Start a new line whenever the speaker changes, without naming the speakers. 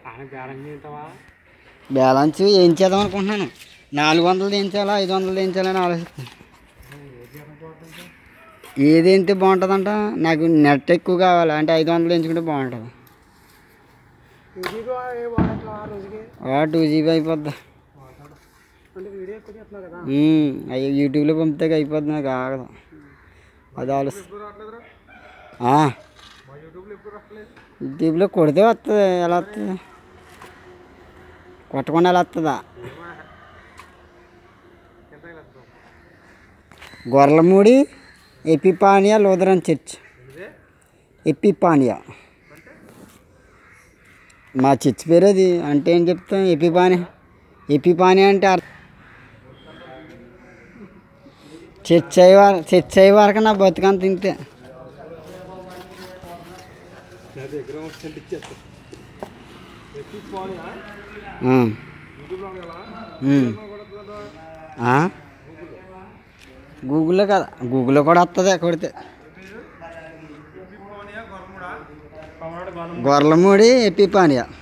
ఆయన బ్యాలెన్స్ చేస్తావా
బ్యాలెన్స్ ఏం చేద్దాం అనుకుంటున్నాను నాలుగు వందలు దించాలా ఐదు వందలు దించాలని ఆలోచిస్తాను ఏది ఏంటి బాగుంటుందంట నాకు నెట్ ఎక్కువ కావాలి అంటే ఐదు వందలు ఎంచుకుంటే బాగుంటుంది
ఇది వాడట్లా ఆ రోజుకి
టూ జీబీ అయిపోద్ది
అంటే వీడియో ఎక్కువ చేస్తున్నావు కదా
ఉమ్, అయ్యి యూట్యూబ్లో పంపితే అయిపోద్ది నాకు ఆగదు అది ఆలోచన ఆ. యూట్యూబ్లో కొడితే వస్తుంది ఎలా వస్తుంది కొట్టకుండా ఎలా వస్తుందా గొర్రెలమూడి ఎపిపానియా లూథరన్ చర్చ్ ఎపిపానియా మా చర్చ్ పేరు అది అంటే ఏం చెప్తాం ఎపిపానియా ఎపిపానియా అంటే అర్థం చర్చ్ అయ్యే వరకు చర్చ్ అయ్యే వరకు నా బతుకంత తింటే
నా దగ్గర ఒకటి ఇచ్చేస్తా ఎక్కిపోనియా యూట్యూబ్లో కదా
గూగుల్లో కదా గూగుల్లో కూడా వస్తుంది కొడితే
ఎక్కిపోనియా గొర్రముడా
గొర్రెలమూడి ఎపిపానియా